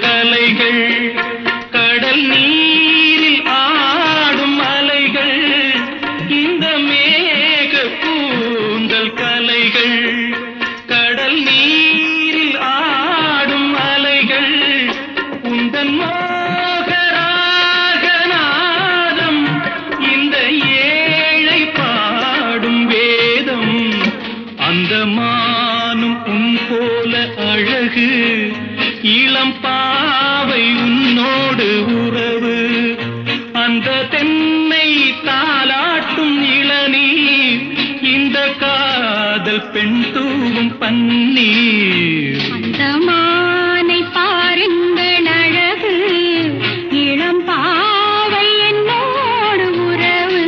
கலைகள் கடல் நீரில் ஆடும் அலைகள் இந்த மேக கூந்தல் கலைகள் கடல் நீரில் ஆடும் அலைகள் உந்தன் மோகராகநாதம் இந்த ஏழை பாடும் வேதம் அந்த மானும் உன் போல அழகு இளம் பாவை உன்னோடு உறவு அந்த தென்னை தாலாட்டும் இளநீர் இந்த காதல் பெண் தூவும் பன்னீர் அந்த மானை பாருங்கள் அழகு இளம் பாவை என்னோடு உறவு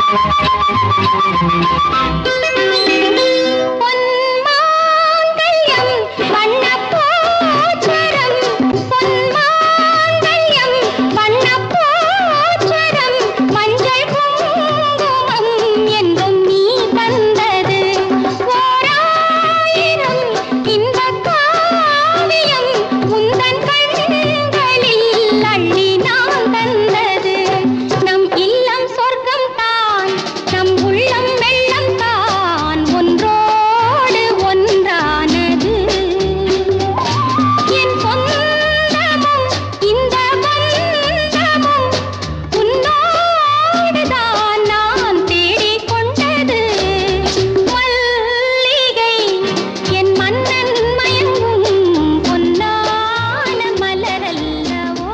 பொன்மாங்கல்யம் வண்ணப்பூச்சரம் பொன்மாங்கல்யம் வண்ணப்பூச்சரம் மஞ்சள் குங்குமம் என்றும் நீ தந்தது ஓராயிரம் இன்பக் காவியம் உந்தன் கண்களில் அள்ளி நான் தந்தது நம் இல்லம் சொர்க்கம் தான் நம் உள்ளம் வெள்ளம் தான் ஒன்றோடு ஒன்றானது என் சொந்தமும் இந்த பந்தமும் உன்னோடுதான் நான் தேடிக் கொண்டது மல்லிகை என் மன்னன் மயங்கும் பொன்னான மலரல்லவோ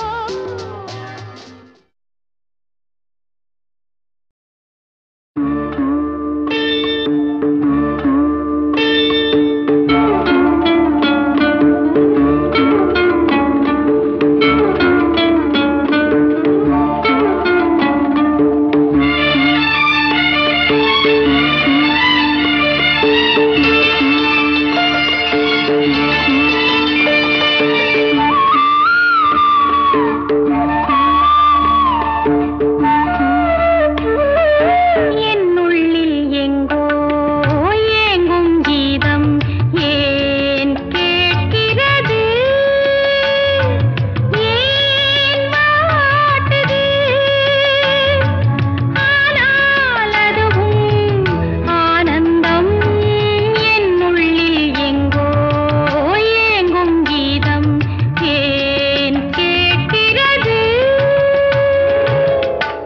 என்னுள்ளில் எங்கோ ஏங்கும் கீதம் ஏன் கேட்கிறது ஏன் வாட்டுது ஆனால் அதுவும் ஆனந்தம் என்னுள்ளில் எங்கோ ஏங்கும் கீதம் ஏன் கேட்கிறது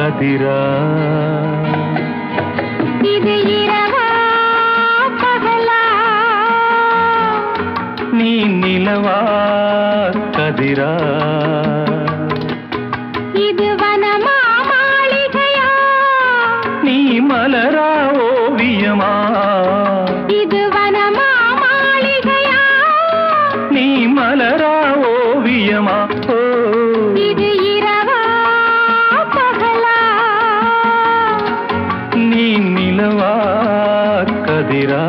கதிரா இது இரவா பகலா நீ நிலவா கதிரா இது வனமா மாளிகையா நீ மலரா ஓவியமா இது வனமா மாளிகையா நீ மலரா ஓவியமா ஓ இது இரவா பகலா நீ நிலவா கதிரா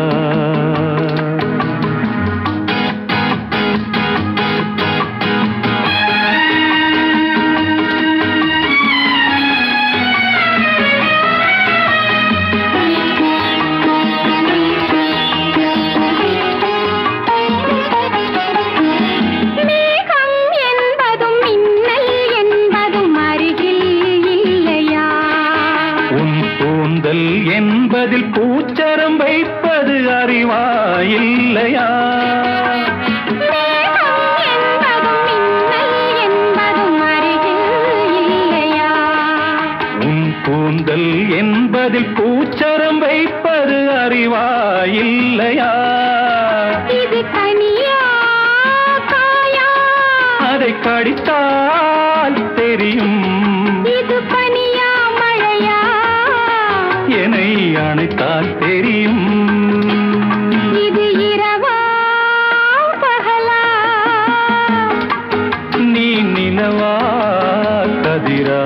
மேகம் என்பதும் மின்னல் என்பதும் அருகில் இல்லையா உன் கூந்தல் என்பதில் பூச்சரம் வைப்பது அறிவா இல்லையா மேகம் என்பதும் மின்னல் என்பதும் அருகில் இல்லையா உன் கூந்தல் என்பதில் பூச்சரம் வைப்பது அறிவா இல்லையா இது கனியா காயா அதை கடித்தால் தெரியும் இது பனியா மழையா என்னை அணைத்தால் தெரியும் இது இரவா பகலா நீ நிலவா கதிரா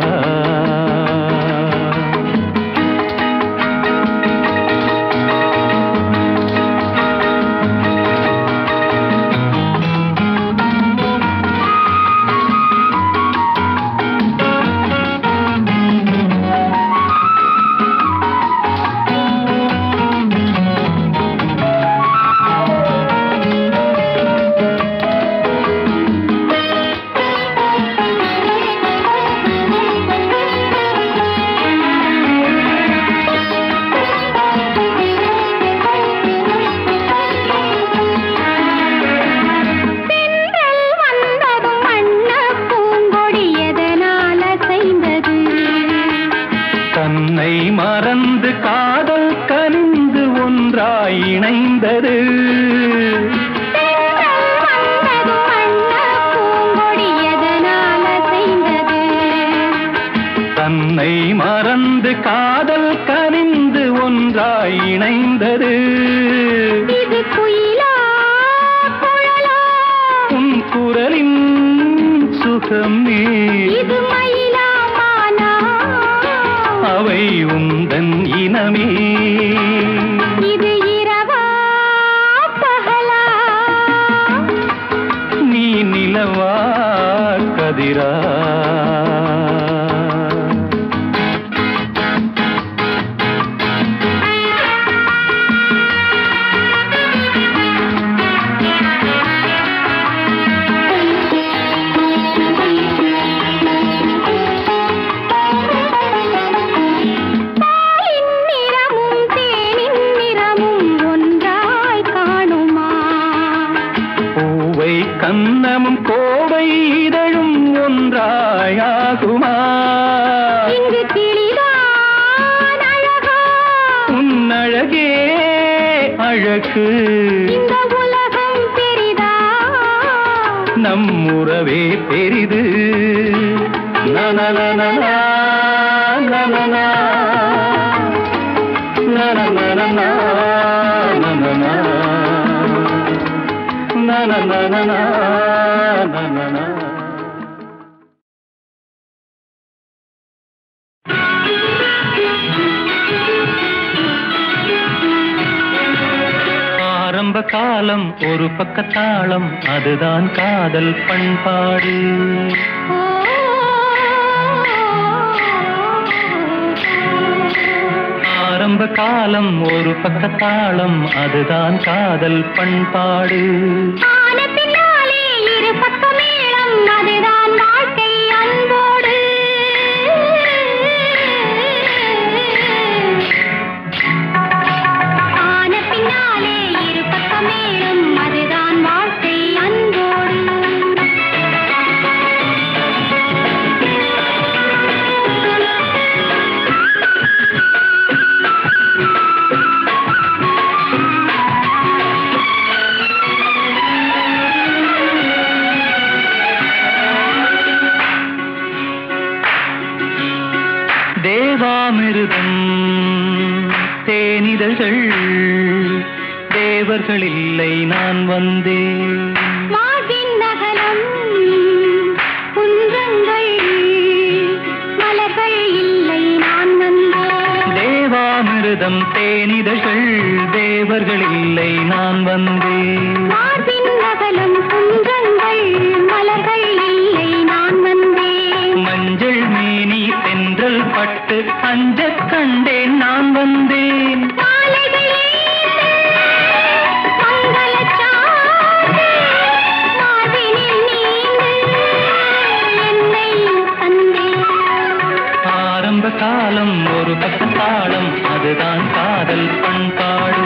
தென்றல் வந்ததும் வண்ண பூங்கொடி எதனால் அசைந்தது தன்னை மறந்து காதல் கனிந்து ஒன்றாய் இணைந்தது தென்றல் வந்ததும் வண்ண பூங்கொடி எதனால் அசைந்தது தன்னை மறந்து காதல் கனிந்து ஒன்றாய் இணைந்தது இது குயிலா குழலா உன் குரலின் சுகமே இது மயிலா மானா அவை உந்தன் இனமே இது இரவா பகலா நீ நிலவா கதிரா பாலின் நிறமும் தேனின் நிறமும் ஒன்றாய் காணுமா பூவை கன்னமும் கோவை இதழும் ஒன்றாயாகுமா இங்கு கிளிதான் அழகா உன் அழகே அழகு இந்த உலகம் பெரிதா நம் உறவே பெரிது நனநனநா, நனநா. நனநனநா, நனநா. நனநனநா, நனநா. ஆரம்ப காலம் ஒரு பக்கத்தாளம் அதுதான் காதல் பண்பாடு ஓ, ஆரம்ப காலம் ஒரு பக்கத்தாளம் அதுதான் காதல் பண்பாடு ஆன பின்னாலே இரு பக்க மேளம் அதுதான் வாழ்க்கை அன்போடு ஆன பின்னாலே இரு பக்க மேளம் அதுதான் வாழ்க்கை அன்போடு தேவாமிருதம் தேனிதழ்கள் தேவர்கள் இல்லை நான் வந்தேன் மார்பின் நகலம் குன்றங்கள் மலர்கள் இல்லை நான் வந்தேன் தேவாமிருதம் தேனிதழ்கள் தேவர்கள் இல்லை நான் வந்தேன் மார்பின் நகலம் குன்றங்கள் மலர்கள் இல்லை நான் வந்தேன் மஞ்சள் மேனி தென்றல் பட்டு அஞ்சக் கண்டேன் நான் வந்தேன் மாலைகளே மங்களச்சாந்து மார்பினில் நீந்து என்னை தந்தேன் ஆரம்ப காலம் ஒரு பக்க தாளம் அதுதான் காதல் பண்பாடு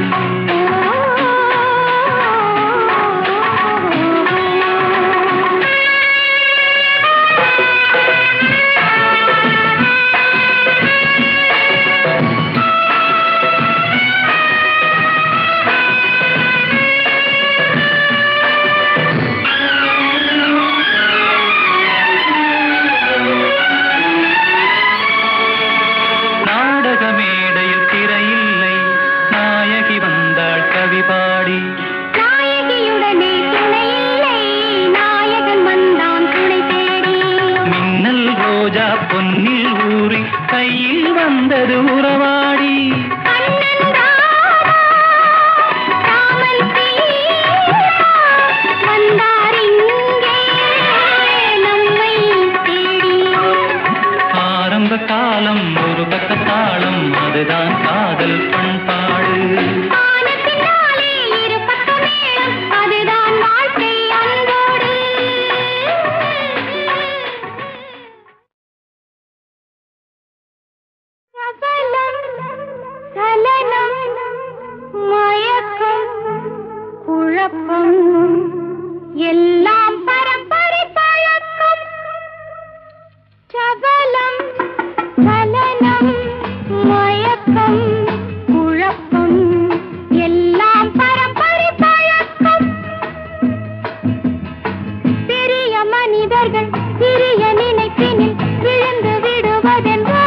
நாடக மேடையில் திரையில்லை நாயகி வந்தாள் கவி பாடி நாயகியுடனே துணை இல்லை நாயகன் வந்தான் துணை தேடி மின்னல் ரோஜா பொன்னில் ஊறி கையில் வந்தது உறவாடி கண்ணன் ராதா, ராமன் சீதா, வந்தார் இங்கே நம்மை தேடி ஆரம்ப காலம் ஒரு பக்க தாளம் அதுதான் காதல் பண்பாடு வானத்தினாலே இரு பக்க மேளம், அதுதான் வாழ்க்கை அன்போடு சபலம், சலனம், மயக்கம், குழப்பம் எல்லாம் பரம்பரை பழக்கம் சபலம் சலனம் மயக்கம் குழப்பம் எல்லாம் பரம்பரை பழக்கம் பெரிய மனிதர்கள் சிறிய நினைப்பினில் விழுந்து விடுவதென்றா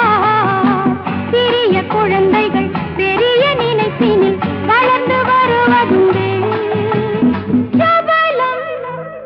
சிறிய குழந்தைகள் பெரிய நினைப்பினில் வளர்ந்து வருவதுண்டு சபலம்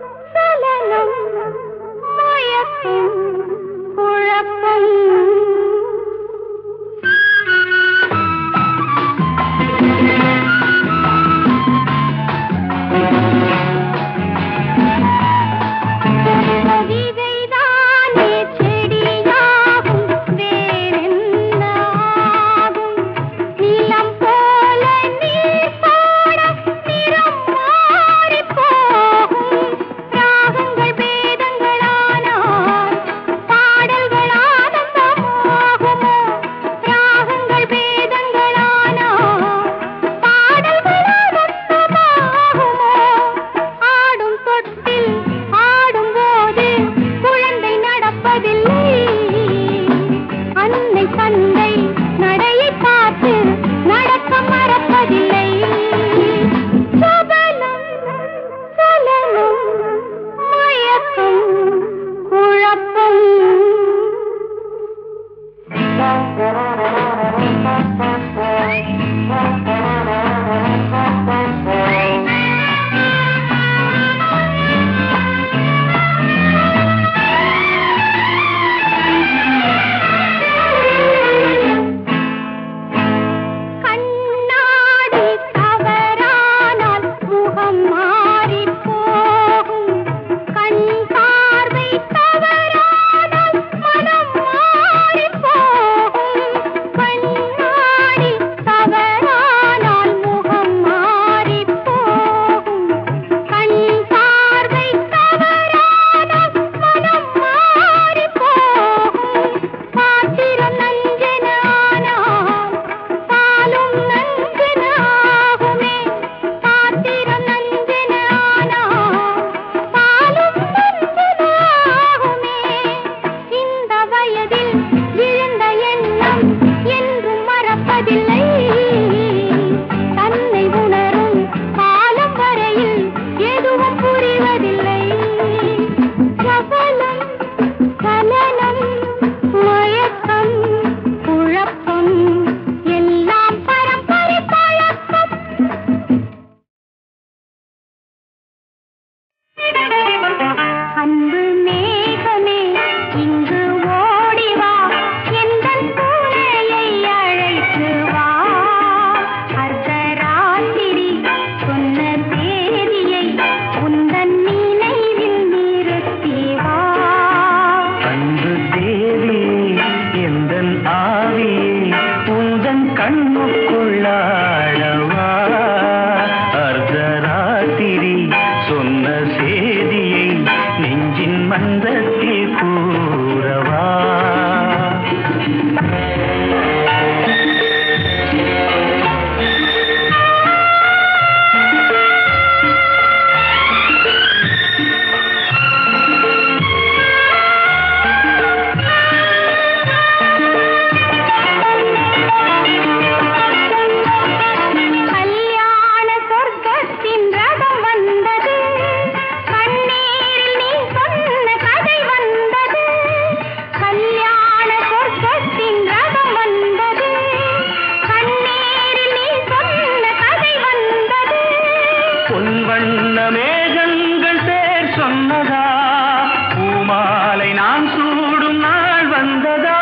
கல்யாண சொர்க்கத்தின் ரதம் வந்தது கண்ணீரில் நீ சொன்ன கதை வந்தது கல்யாண சொர்க்கத்தின் ரதம் வந்தது கண்ணீரில் நீ சொன்ன கதை வந்தது பொன் வண்ண மேகங்கள் பேர் சொன்னதா பூமாலை நான் சூடும் நாள் வந்ததா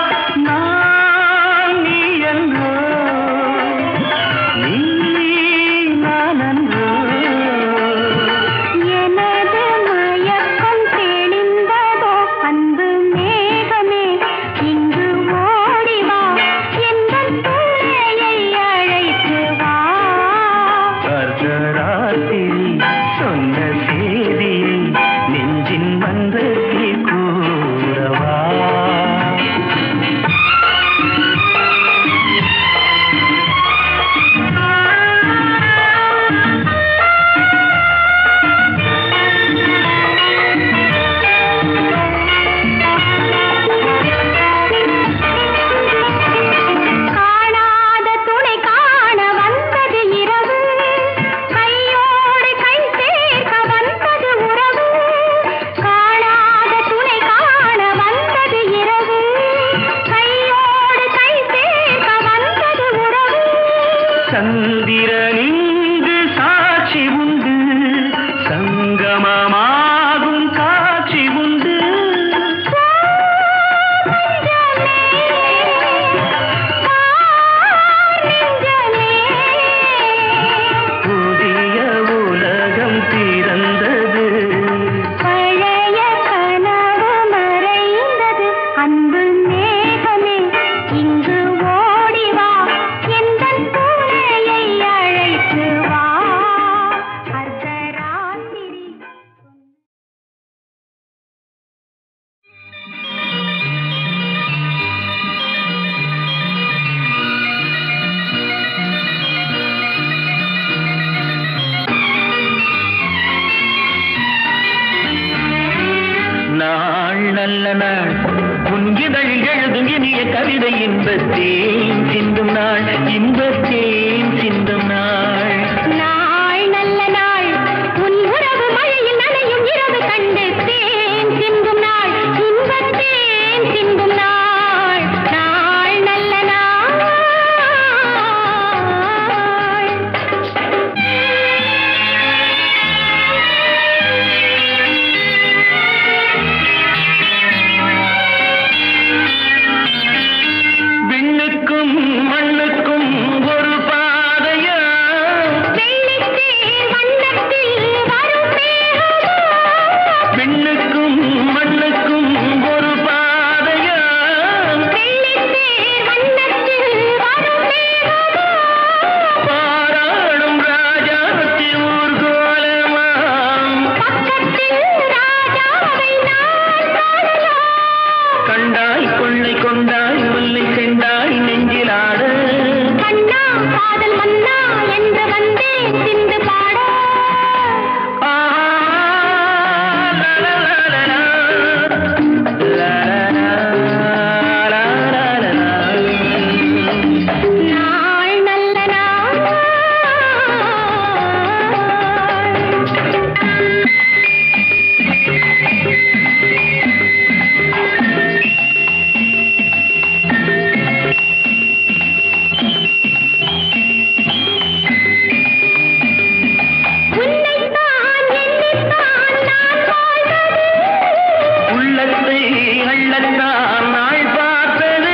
நான் நீ என்றோ நீ நான் என்றோ எனது மயக்கம் தெளிந்ததோ அன்பு மேகமே இங்கு ஓடி வா எங்கள் பிள்ளையை அழைத்து வா அர்த்தராத்திரி சொன்ன செய்தியை நெஞ்சின் மன்றத்தில் கூறவா காணாத துணை காண வந்தது இரவு கையோடு கை சேர்க்க வந்தது உறவு காணாத துணை காண வந்தது இரவு கையோடு கை சேர்க்க வந்தது உறவு சந்திரனிங்கு சாட்சி உண்டு சங்கமமாகும் காட்சி உண்டு புதிய உலகம் பிறந்தது பழைய கனவு மறைந்தது அன்பு மேகமே இங்கு ஓடி வா எந்தன் பூனையை அழைத்து வா அர்த்தராத்திரி நாள் நல்ல நாள் உன்கிதழ் எழுதும் இனிய கவிதை இன்பத்தேன் சிந்தும் நாள் இன்பத்தேன் சிந்தும் நாள் நாள் நல்ல நாள் உன் உறவு மழையில் நனையும் இரவு கண்டு தேன் சிந்தும் நாள் இன்பத்தேன் சிந்தும் நாள் நாள் நல்ல நாள் விண்ணுக்கும் மண்ணுக்கும் ஒரு பாதையா வெள்ளித்தேர் வண்ணத்தில் வரும் மேகமா விண்ணுக்கும் மண்ணுக்கும் ஒரு பாதையா வெள்ளித்தேர் வண்ணத்தில் வரும் மேகமா பாராளும் ராஜாத்தி ஊர்கோலமாம் பக்கத்தில் ராஜாவை நான் காணலாம் கண்டாய் கொள்ளை கொண்டாய் முல்லை செண்டாய் நெஞ்சிலாட கண்ணா காதல் மன்னா என்று வந்தேன் சிந்து பாட ஆ, லா, லா, லா, லா, லா. லா, லா, லா, லா, லா, லா. நாள் நல்ல நாள் உன்னைத்தான் எண்ணித்தான் நான் வாழ்வது உள்ளத்தை அள்ளத்தான் நாள் பார்த்தது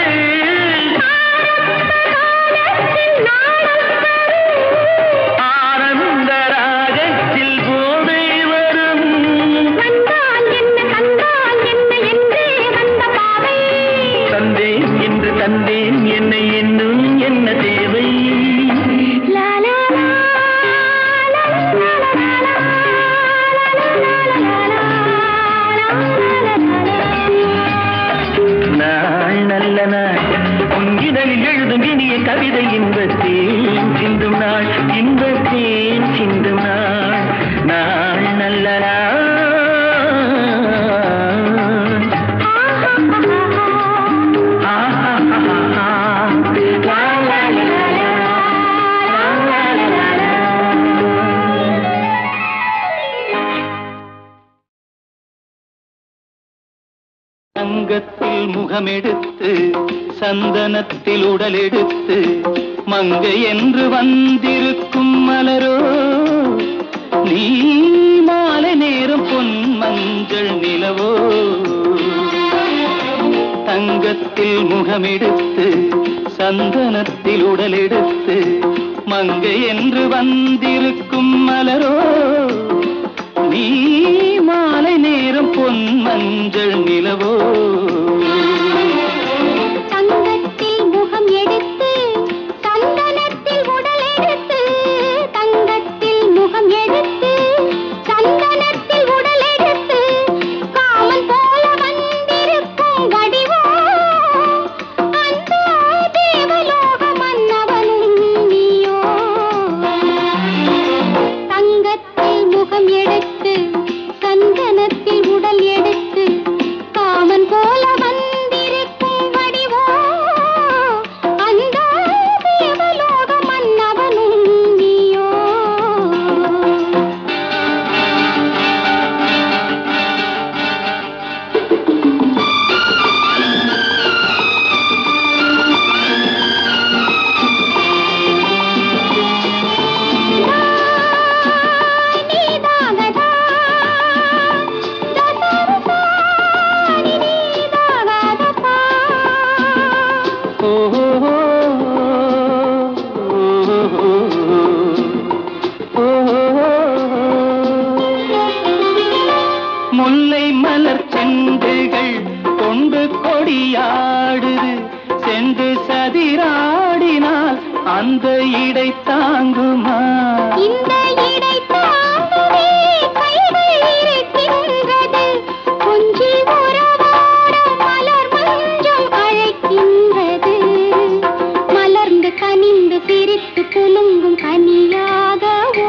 காலத்தில் நாளும் ஆனந்த ராகத்தில் போதை வரும் வந்தால் என்ன கண்டால் என்ன என்றே வந்த பாவை தந்தேன் என்று தந்தேன் என்னை இன்னும் என்ன தேவை லா லா லா லா லா லா லா லா லா லா லா லா நாள் நல்ல நாள் கவிதை இன்பத்தேன் சிந்தும் நாள் இன்பத்தேன் சிந்தும் நாள் நாள் நல்ல நாள் ஆஹா லா லா லா லா லா லா லா லா தங்கத்தில் முகமெடுத்து சந்தனத்தில் உடலெடுத்து மங்கை என்று வந்திருக்கும் மலரோ நீ மாலை நேரம் பொன் மஞ்சள் நிலவோ தங்கத்தில் முகமெடுத்து சந்தனத்தில் உடலெடுத்து மங்கை என்று வந்திருக்கும் மலரோ நீ மாலை நேரம் பொன் மஞ்சள் நிலவோ தங்கத்தில் முகம் எடுத்து சந்தனத்தில் உடல் எடுத்து தங்கத்தில் முகம் எடுத்து சந்தனத்தில் உடல் எடுத்து காமன் போல வந்திருக்கும் வடிவோ அந்த தேவலோக மன்னவனும் நீயோ தங்கத்தில் முகம் எடுத்து சந்தனத்தில் உடல் எடுத்து காமன் போல வந்திருக்கும் வடிவோ அந்த தேவலோக மன்னவனும் நீயோ நீதாகதா தசரசா நீதாகதா ஓ முல்லை மலர் செண்டுகள் கொண்டு கொடியாடுது செண்டு சதிராடினால் அந்த இடை தாங்குமா இந்த இடை தாங்கவே கைகள் இருக்கின்றது கொஞ்சி உறவாட மலர் மஞ்சம் அழைக்கின்றது மலர்ந்து கனிந்து சிரித்து குலுங்கும் கனியாகவோ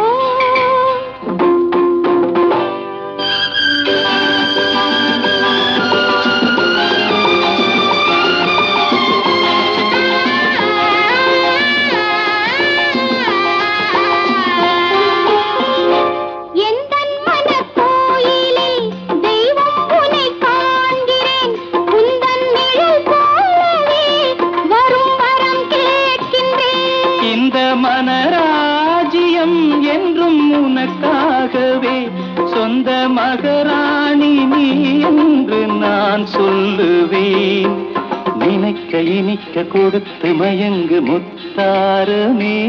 எந்தன் மனக்கோயிலில் தெய்வம் உனை காண்கிறேன் உந்தன் நிழல் போலவே வரும் வரம் கேட்கின்றேன் இந்த மனராஜ்யம் என்றும் உனக்காகவே சொந்த மகராணி நீ என்று நான் சொல்லுவேன் நினைக்க இனிக்க கொடுத்து மயங்கு முத்தாரமே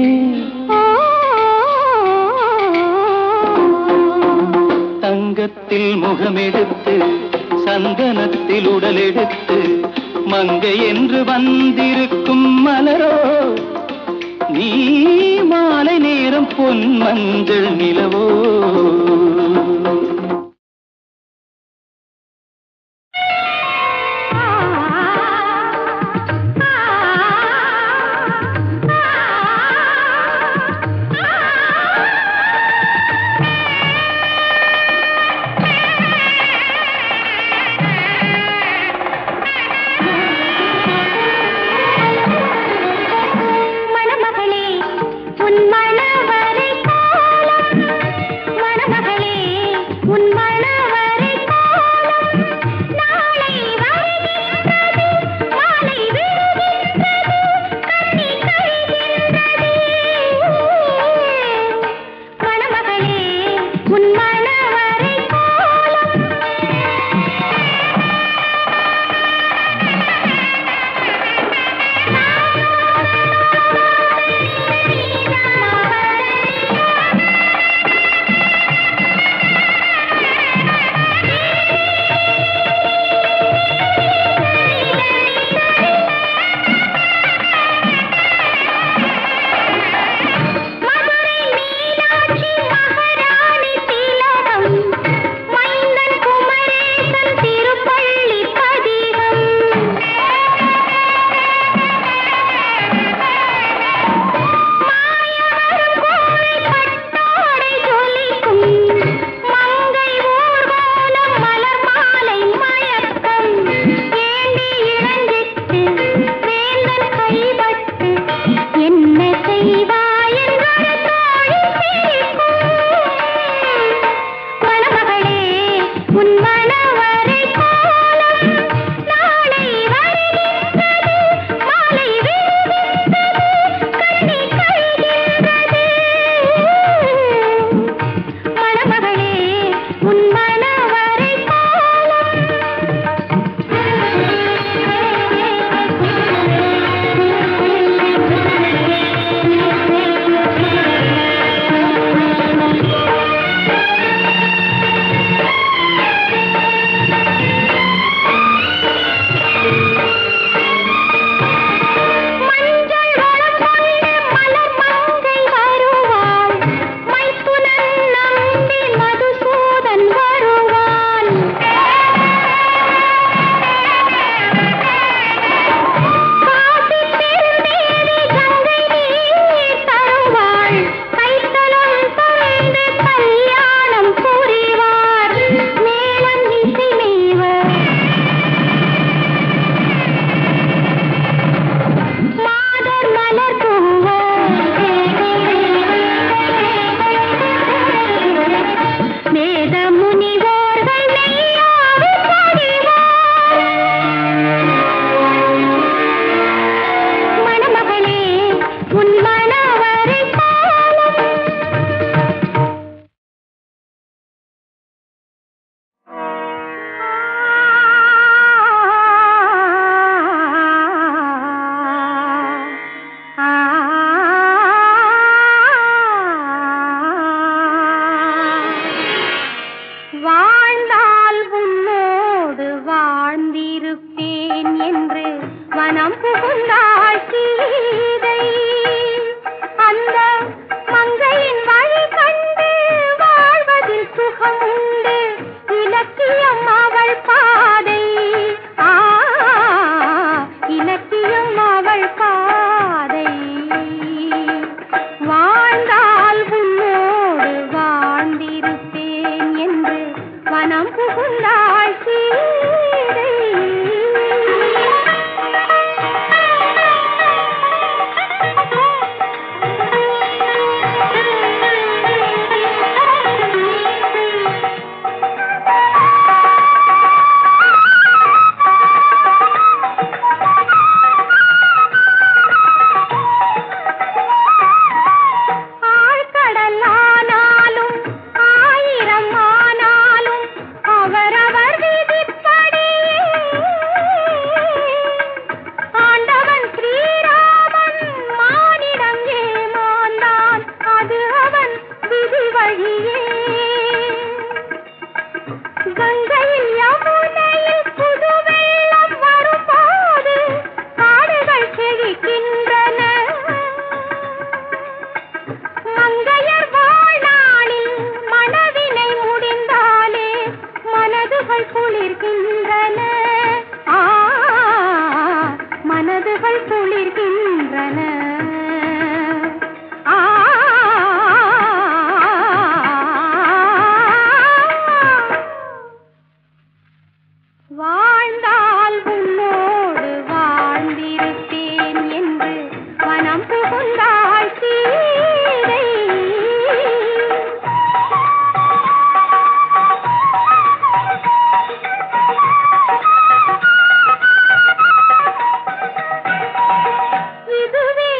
தங்கத்தில் முகமெடுத்து சந்தனத்தில் உடலெடுத்து மங்கை என்று வந்திருக்கும் மலரோ நீ மாலை நேரம் பொன் மஞ்சள் நிலவோ மணமகளே உன் மணவரை காலம் மணமகளே புகுந்தாள் சீதை அந்த மங்கையின் வழி கண்டு வாழ்வதில் சுகம் உண்டு இலக்கியம் அவள் பாதை ஆ இலக்கியம் அவள் பாதை வாழ்ந்தால் உன்னோடு வாழ்ந்திருப்பேன் என்று வனம் புகுந்தாள் சீதை ஆழ்கடலானாலும் ஆயிரம் ஆனாலும் அவரவர் விதிப்படி ஆண்டவன் ஸ்ரீராமன் மானிடம் ஏமாந்தான் அது அவன் விதி வழியே கங்கையில் யமுனையில் புது வெள்ளம் வரும்போது காடுகள் செழிக்கின்றன மங்கையர் வாழ்நாளில் மனவினை முடிந்தாலே மனதுகள் குளிர்கின்றன ஆ மனதுகள் குளிர்கின்றன ஆ வாழ்ந்தால் உன்னோடு வாழ்ந்திருப்பேன் என்று வனம் புகுந்தாள் சீதை இதுவே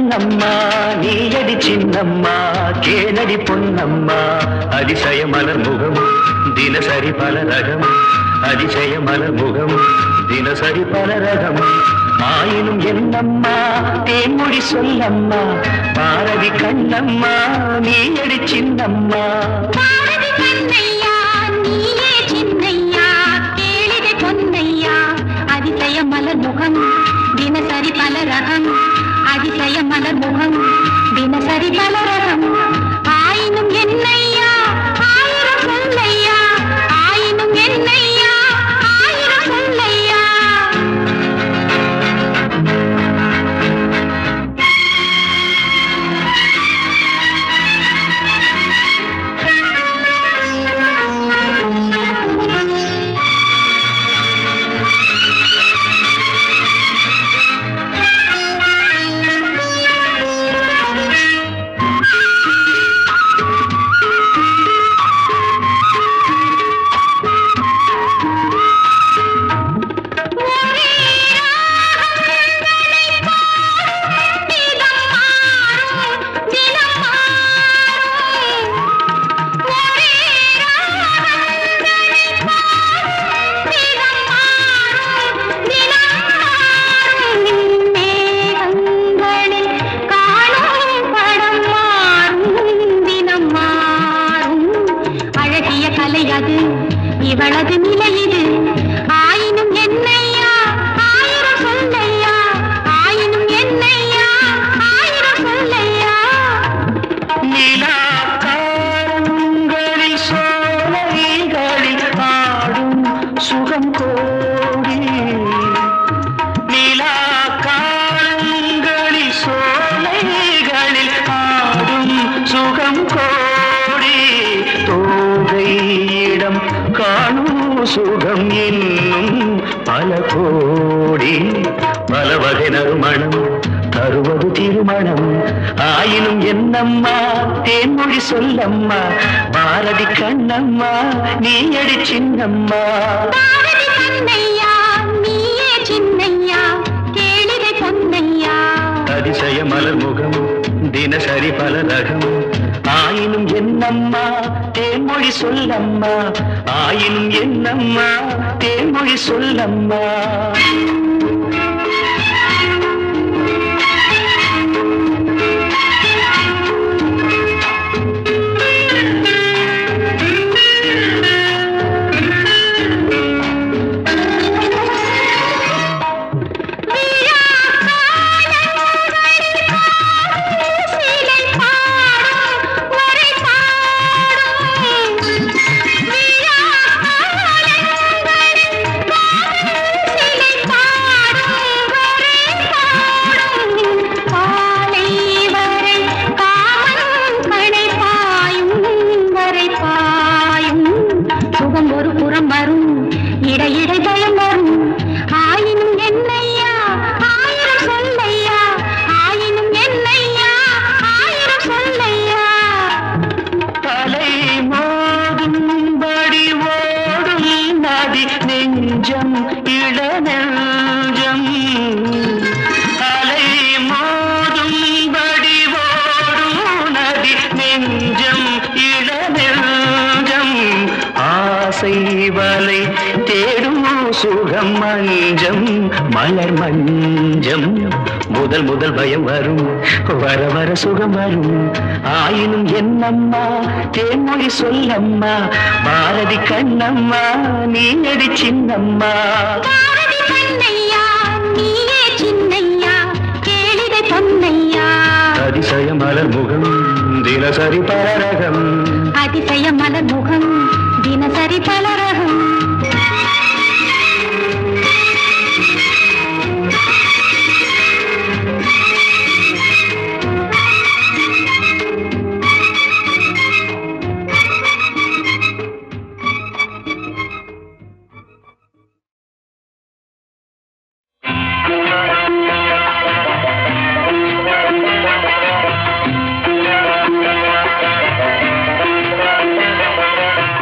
என்னம்மா நீயடி சின்னம்மா கேளடி பொன்னம்மா அதிசய மலர் முகம் தினசரி பல ரகம் அதிசய மலர் முகம் தினசரி பல ரகம் ஆயினும் என்னம்மா தேன்மொழி சொல்லம்மா பாரதி கண்ணம்மா நீயடி சின்னம்மா பாரதி கண்ணையா நீயே சின்னையா கேளிகை பொன்னையா அதிசய மலர் முகம் தினசரி பல ரகம் அதிசய மலர் முகம் தினசரி பல ரகம் ஆயினும் என்னையா ஆயிரம் சொல்லையா ஆயினும் என்னையா ஆயிரம் சொல்லையா அழகிய கலை அது இவளது நிலை இது ஆயினும் என்னையா ஆயிரம் சொல்லையா ஆயினும் என்னையா ஆயிரம் சொல்லையா நிலா காலங்களில் சோலைகளில் ஆடும் சுகம் கோடி நிலா காலங்களில் சோலைகளில் ஆடும் சுகம் கோடி தோகையிடம் காணும் சுகம் இன்னும் பல கோடி பல வகை நறுமணம் தருவது திருமணம் ஆயினும் என்னம்மா தேன்மொழி சொல்லம்மா பாரதி கண்ணம்மா நீ அடி சின்னம்மா பாரதி கண்ணையா நீயே சின்னையா கேளிகை பொன்னையா அதிசய மலர் முகம் தினசரி பல ரகம் ஆயினும் என்னம்மா தேன்மொழி சொல்லம்மா ஆயினும் என்னம்மா தேன்மொழி சொல்லம்மா சிலை பாடும் வரை பாடும் விழா காலங்களில் சிலை பாடும் வரை பாடும் காலை வரை காமன் கணை பாயும் வரை பாயும் சுகம் ஒரு புறம் வரும் இடையிடை பயம் வரும் ஆயினும் என்னையா ஆயிரம் சொல்லையா ஆயினும் என்னையா ஆயிரம் சொல்லையா தலை மோதும்படி ஓடும் நதி நெஞ்சம் இள நெஞ்சம் அலை மோதும்படி ஓடும் நதி நெஞ்சம் இள நெஞ்சம் ஆசை வலை தேடும் சுகம் மஞ்சம் மலர் மஞ்சம் முதல் முதல் பயம் வரும் வர வர சுகம் வரும் ஆயினும் என்னம்மா தேன்மொழி சொல்லம்மா பாரதி கண்ணம்மா நீ அடி சின்னம்மா பாரதி கண்ணையா நீயே சின்னையா கேளிகை பொன்னையா அதிசய மலர் முகம் தினசரி பரரகம் அதிசய மலர் முகம் தினசரி பலரகம் Thank you.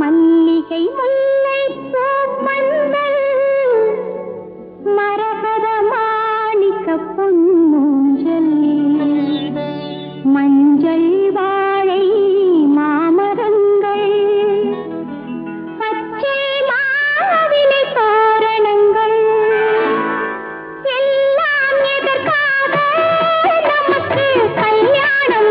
மல்லிகை முல்லை பூமந்தல் மரகத மாணிக்க பொன்னூஞ்சல் மஞ்சள் வாழை மாமரங்கள் பச்சை மாவிலை தோரணங்கள் எல்லாம் எதற்காக நமக்கு கல்யாணம்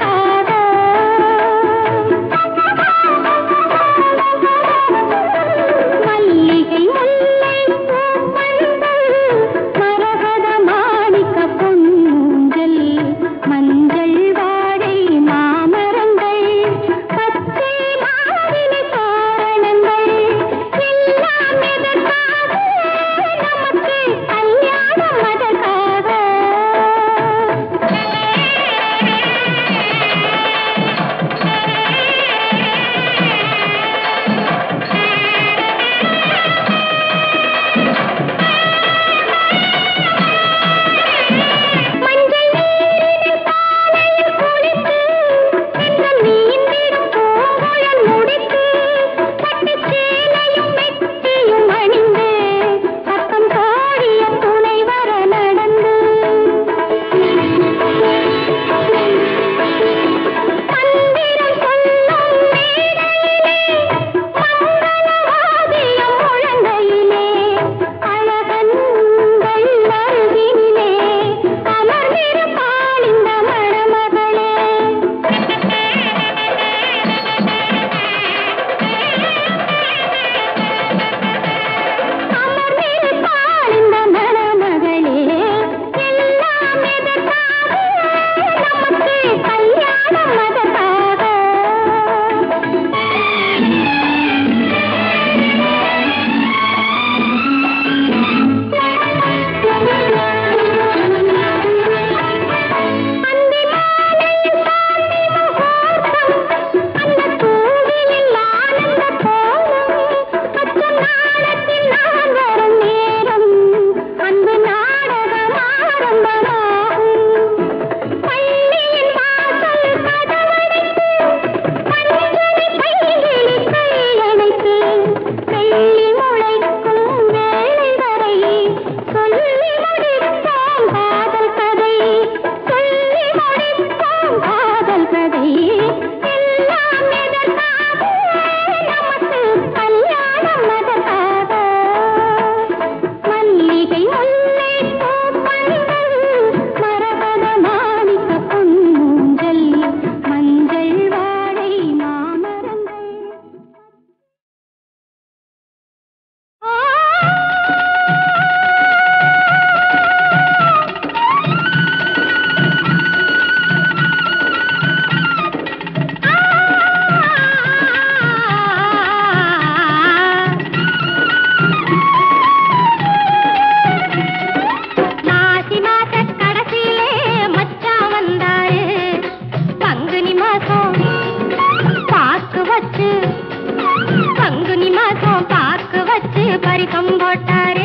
அதற்காக மல்லிகை முல்லை பூப்பந்தல் மரகத மாணிக்க பொன்னூஞ்சல் மஞ்சள் வாழை மாமரங்கள் பச்சை மாவிலை தோரணங்கள் எல்லாம் எதற்காக நமக்கு கல்யாணம் மஞ்சள் நீரினில் காலையில் குளித்து செந்தம் நீந்திடும் பூங்குழல் முடித்து பட்டுச் சேலையும் மெட்டியும் அணிந்து பக்கம் தோழிய துணை வர நடந்து மந்திரம் சொல்லும் மேடையிலே மங்களவாதியம் முழங்கையிலே அழகன்கள் அருகினிலே அமர்ந்திருப்பாள் இந்த மணமகளே அமர்ந்திருப்பாள் இந்த மணமகளே எல்லாம் எதற்காக நமக்கு கல்யாணம் அதற்காக அந்தி மாலையில் சாந்தி முகூர்த்தம் அந்த பூவிலில் ஆனந்த கோலம் அச்சம் நாளத்தில் நான் வரும் நேரம் அன்பு நாடகம் ஆரம்பமாகும் பள்ளியின் வாசல் கதவடைத்து மஞ்சளை கைகளில் கையணைத்து வெள்ளி முளைக்கும் வேளை வரை சொல்லி முடிப்போம் காதல் கதை சொல்லி முடிப்போம் காதல் கதை எல்லாம் எதற்காக நமக்கு கல்யாணம் அதற்காக மல்லிகை முல்லை பூப்பந்தல் மரகத மாணிக்க பொன்னூஞ்சல் மஞ்சள் வாழை மாமரங்கள் மாசி மாச கடைசியிலே மச்சான் வந்தாரு பங்குனி மாசம் பாக்கு வச்சு பங்குனி மாசம் பாக்கு வச்சு பரிசம் போட்டாரு